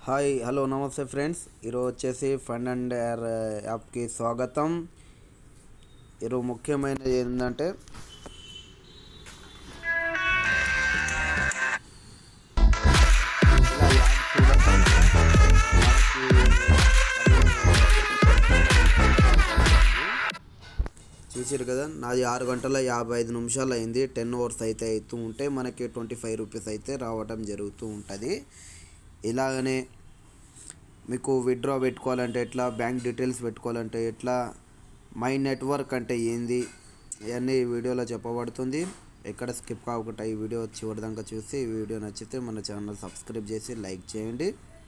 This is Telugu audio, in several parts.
హాయ్ హలో నమస్తే ఫ్రెండ్స్ ఈరోజు వచ్చేసి ఫండ్ అండ్ ఎయిర్ యాప్కి స్వాగతం ఈరోజు ముఖ్యమైనది ఏంటంటే ఇలా యాప్ చూడండి. చూసారు కదా నాది ఆరు గంటల యాభై ఐదు నిమిషాలు అయింది టెన్ అవర్స్ అయితే అవుతూ ఉంటే మనకి ట్వంటీ ఫైవ్ రూపీస్ అయితే రావడం జరుగుతూ ఉంటుంది ఇలాగనే మీకు విత్డ్రా పెట్టుకోవాలంటే ఎట్లా బ్యాంక్ డీటెయిల్స్ పెట్టుకోవాలంటే ఎట్లా మై నెట్వర్క్ అంటే ఏంది ఇవన్నీ ఈ వీడియోలో చెప్పబడుతుంది ఎక్కడ స్కిప్ కాకుండా ఈ వీడియో చివరిదాకా చూసి ఈ వీడియో నచ్చితే మన ఛానల్ సబ్స్క్రైబ్ చేసి లైక్ చేయండి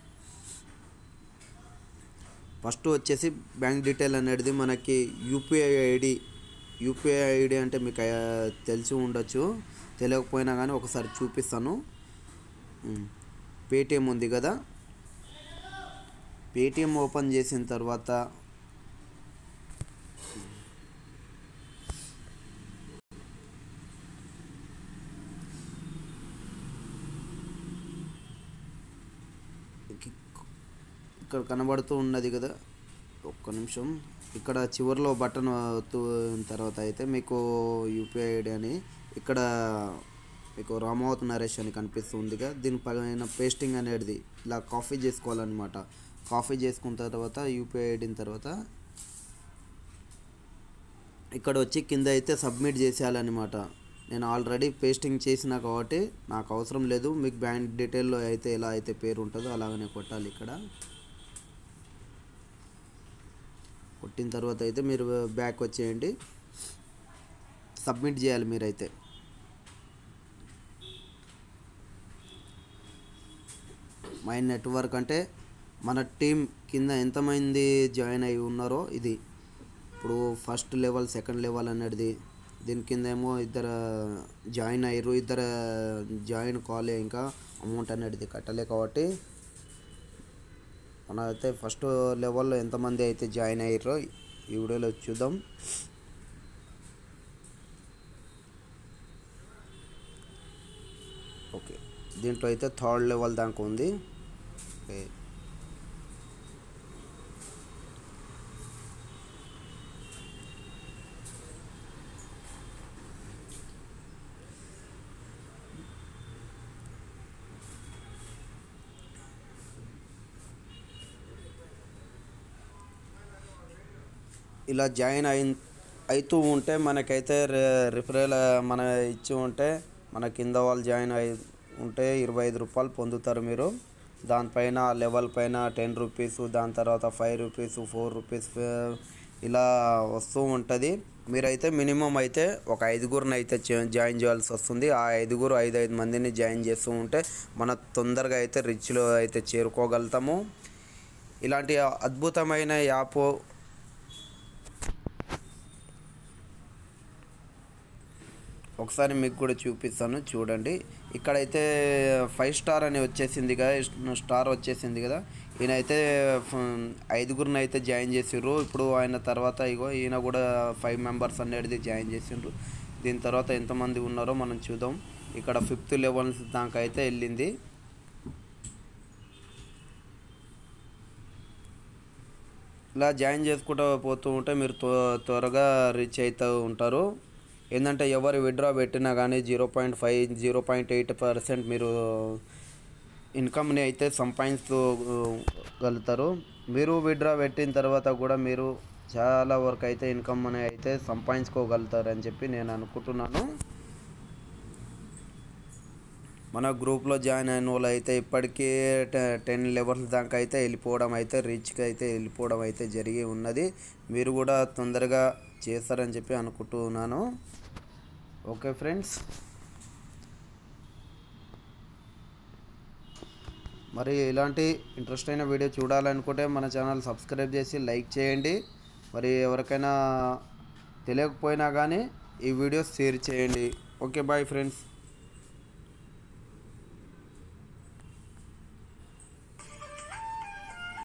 ఫస్ట్ వచ్చేసి బ్యాంక్ డీటెయిల్ అనేది మనకి యూపీఐ ఐడి యూపీఐ ఐడి అంటే మీకు ఆ, తెలిసి ఉండొచ్చు తెలియకపోయినా కానీ ఒకసారి చూపిస్తాను ఉమ్. పేటిఎం ఉంది కదా పేటిఎం ఓపెన్ చేసిన తర్వాత ఇక్కడ కనబడుతూ ఉన్నది కదా ఒక్క నిమిషం ఇక్కడ చివరిలో బటన్ ఒత్తున తర్వాత అయితే మీకు యూపీఐ ఐడి అని ఇక్కడ మీకు రామవత్ నరేష్ అని కనిపిస్తుందిగా దీనిపైన పేస్టింగ్ అనేది ఇలా కాఫీ చేసుకోవాలన్నమాట కాఫీ చేసుకున్న తర్వాత యూపీఐ ఐడిన తర్వాత ఇక్కడ వచ్చి కింద అయితే సబ్మిట్ చేసేయాలన్నమాట నేను ఆల్రెడీ పేస్టింగ్ చేసిన కాబట్టి నాకు అవసరం లేదు మీకు బ్యాంక్ డీటెయిల్లో అయితే ఎలా అయితే పేరు ఉంటుందో అలాగనే కొట్టాలి ఇక్కడ కొట్టిన తర్వాత అయితే మీరు బ్యాక్ వచ్చేయండి సబ్మిట్ చేయాలి మీరైతే మై నెట్వర్క్ అంటే మన టీం కింద ఎంతమంది జాయిన్ అయి ఉన్నారో ఇది ఇప్పుడు ఫస్ట్ లెవెల్ సెకండ్ లెవెల్ అనేది దీని కింద ఏమో ఇద్దరు జాయిన్ అయ్యారు ఇద్దరు జాయిన్ కాలే ఇంకా అమౌంట్ అనేది కట్టలే కాబట్టి మన అయితే ఫస్ట్ లెవెల్లో ఎంతమంది అయితే జాయిన్ అయ్యారో ఈ వీడియోలో చూద్దాం ఓకే దీంట్లో అయితే థర్డ్ లెవెల్ దాకా ఉంది ఓకే ఇలా జాయిన్ అయి అవుతూ ఉంటే మనకైతే రి- రిఫరల్ మన ఇచ్చి ఉంటే మన కింద వాళ్ళు జాయిన్ అయి ఉంటే ఇరవై ఐదు రూపాయలు పొందుతారు మీరు దానిపైన లెవెల్ పైన టెన్ రూపీస్ దాని తర్వాత ఫైవ్ రూపీస్ ఫోర్ రూపీస్ ఇలా వస్తూ ఉంటుంది మీరైతే మినిమం అయితే ఒక ఐదుగురిని అయితే జా- జాయిన్ చేయాల్సి వస్తుంది ఆ ఐదుగురు ఐదు ఐదు మందిని జాయిన్ చేస్తూ ఉంటే మన తొందరగా అయితే రిచ్లో అయితే చేరుకోగలుగుతాము ఇలాంటి అద్భుతమైన యాప్ ఒకసారి మీకు కూడా చూపిస్తాను చూడండి ఇక్కడైతే ఫైవ్ స్టార్ అని వచ్చేసింది కదా స్టార్ వచ్చేసింది కదా ఈయన అయితే ఫ- ఐదుగురిని అయితే జాయిన్ చేసిర్రు ఇప్పుడు ఆయన తర్వాత ఇగో ఈయన కూడా ఫైవ్ మెంబర్స్ అనేది జాయిన్ చేసిండ్రు దీని తర్వాత ఎంతమంది ఉన్నారో మనం చూద్దాం ఇక్కడ ఫిఫ్త్ లెవెల్ దాకా అయితే వెళ్ళింది ఇలా జాయిన్ చేసుకుంటూ పోతూ ఉంటే మీరు త్వ- త్వరగా రీచ్ అవుతూ ఉంటారు ఏంటంటే ఎవరు విడ్రా పెట్టినా కానీ zero point five zero point eight percent మీరు ఇన్కమ్ని అయితే సంపాదించగలుగుతారు మీరు విడ్రా పెట్టిన తర్వాత కూడా మీరు చాలా వరకు అయితే ఇన్కమ్ని అయితే సంపాదించుకోగలుగుతారు అని చెప్పి నేను అనుకుంటున్నాను మన గ్రూప్లో జాయిన్ అయిన వాళ్ళు అయితే ఇప్పటికీ టె- టెన్ లెవెల్స్ దాకా అయితే వెళ్ళిపోవడం అయితే రీచ్కి అయితే వెళ్ళిపోవడం అయితే జరిగి ఉన్నది మీరు కూడా తొందరగా చేస్తారని చెప్పి అనుకుంటున్నాను ఓకే ఫ్రెండ్స్ మరి ఇలాంటి ఇంట్రెస్ట్ అయిన వీడియో చూడాలనుకుంటే మన ఛానల్ సబ్స్క్రైబ్ చేసి లైక్ చేయండి మరి ఎవరికైనా తెలియకపోయినా కానీ ఈ వీడియో షేర్ చేయండి ఓకే బాయ్ ఫ్రెండ్స్